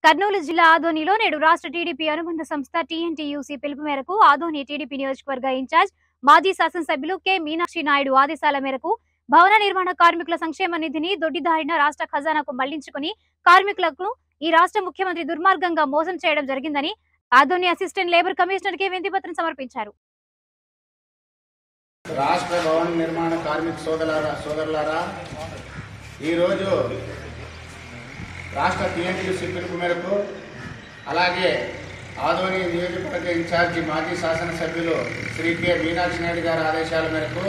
కర్నూలు జిల్లా ఆదోనిలో నేడు రాష్ట్ర టీడీపీ అనుబంధ సంస్థ టీఎన్టీయూసీ పిలుపు మేరకు ఆదోని టీడీపీ నియోజకవర్గ ఇన్ఛార్జ్ మాజీ శాసనసభ్యులు కె మీనాక్షి నాయుడు ఆదేశాల మేరకు భవన నిర్మాణ కార్మికుల సంక్షేమ నిధిని దొడ్డిదారిన రాష్ట్ర ఖజానాకు మళ్లించుకుని కార్మికులకు ఈ రాష్ట్ర ముఖ్యమంత్రి దుర్మార్గంగా మోసం చేయడం జరిగిందని ఆదోని అసిస్టెంట్ లేబర్ కమిషనర్ కి వినతిపత్రం సమర్పించారు రాష్ట్ర భవన నిర్మాణ కార్మిక సోదరులారా సోదరులారా ఈరోజు రాష్ట్ర టీఎన్టీయూసీ పిలుపు మేరకు అలాగే ఆదోని నియోజకవర్గ ఇన్ఛార్జి మాజీ శాసనసభ్యులు శ్రీ కె మీనాక్షి నాయుడు గారి ఆదేశాల మేరకు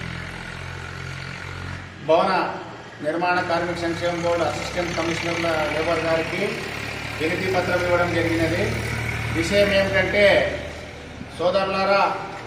భవన నిర్మాణ కార్మిక సంక్షేమ బోర్డు అసిస్టెంట్ కమిషనర్ల లేబర్ గారికి వినతి పత్రం ఇవ్వడం జరిగినది విషయం ఏమిటంటే సోదరులారా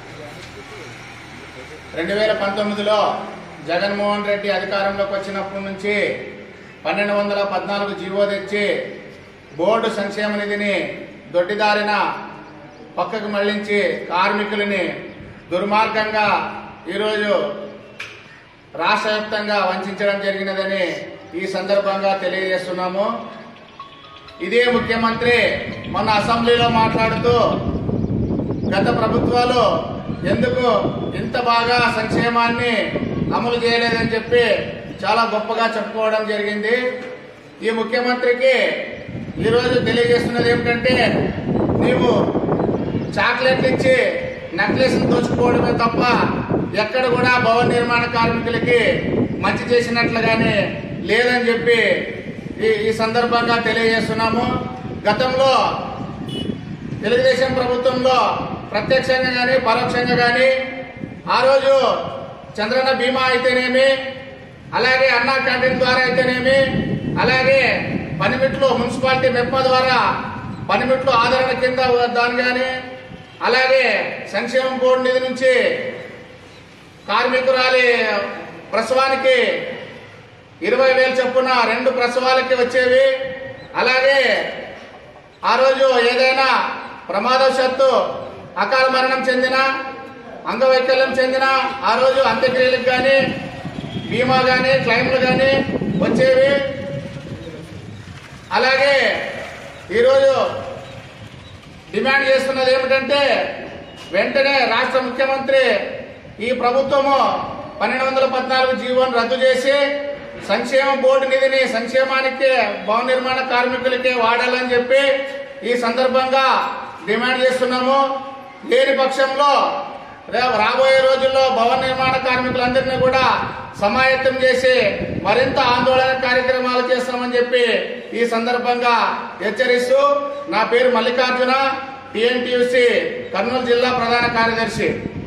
రెండు వేల పంతొమ్మిదిలో జగన్మోహన్ రెడ్డి అధికారంలోకి వచ్చినప్పటి నుంచి పన్నెండు వందల పద్నాలుగు జీవో తెచ్చి బోర్డు సంక్షేమ నిధిని దొడ్డిదారిన పక్కకు మళ్లించి కార్మికులని దుర్మార్గంగా ఈరోజు రాష్ట్ర వ్యాప్తంగా వంచడం జరిగినదని ఈ సందర్భంగా తెలియజేస్తున్నాము ఇదే ముఖ్యమంత్రి మొన్న అసెంబ్లీలో మాట్లాడుతూ గత ప్రభుత్వాలు ఎందుకు ఇంత బాగా సంక్షేమాన్ని అమలు చేయలేదని చెప్పి చాలా గొప్పగా చెప్పుకోవడం జరిగింది ఈ ముఖ్యమంత్రికి ఈరోజు తెలియజేస్తున్నది ఏమిటంటే నీవు చాక్లెట్లు ఇచ్చి నెక్లెస్లు దోచుకోవడమే తప్ప ఎక్కడ కూడా భవన నిర్మాణ కార్మికులకి మంచి చేసినట్లుగానే లేదని చెప్పి ఈ ఈ సందర్భంగా తెలియజేస్తున్నాము గతంలో తెలుగుదేశం ప్రభుత్వంలో ప్రత్యక్షంగా కానీ పరోక్షంగా కానీ ఆ రోజు చంద్రన్న బీమా అయితేనేమి అలాగే అన్నా క్యాంటీన్ ద్వారా అయితేనేమి అలాగే పనిమిట్లు మున్సిపాలిటీ మెప్ప ద్వారా పనిమిట్లు ఆదరణ కింద దాని కానీ అలాగే సంక్షేమ బోర్డు నిధి నుంచి కార్మికురాలి ప్రసవానికి ఇరవై వేలు చొప్పున రెండు ప్రసవాలకి వచ్చేవి అలాగే ఆ రోజు ఏదైనా ప్రమాదవశాత్తు అకాల మరణం చెందిన అంగవైకల్యం చెందిన ఆ రోజు అంత్యక్రియలకు కానీ బీమా కానీ క్లైమ్లు కానీ వచ్చేవి అలాగే ఈరోజు డిమాండ్ చేస్తున్నది ఏమిటంటే వెంటనే రాష్ట్ర ముఖ్యమంత్రి ఈ ప్రభుత్వము పన్నెండు వందల పద్నాలుగు జీవోను రద్దు చేసి సంక్షేమ బోర్డు నిధిని సంక్షేమానికి భవన నిర్మాణ కార్మికులకే వాడాలని చెప్పి ఈ సందర్భంగా డిమాండ్ చేస్తున్నాము లేని పక్షంలో రే- రాబోయే రోజుల్లో భవన నిర్మాణ కార్మికులందరినీ కూడా సమాయత్తం చేసి మరింత ఆందోళన కార్యక్రమాలు చేస్తామని చెప్పి ఈ సందర్భంగా హెచ్చరిస్తూ నా పేరు మల్లికార్జున టిఎన్టీయూసీ కర్నూలు జిల్లా ప్రధాన కార్యదర్శి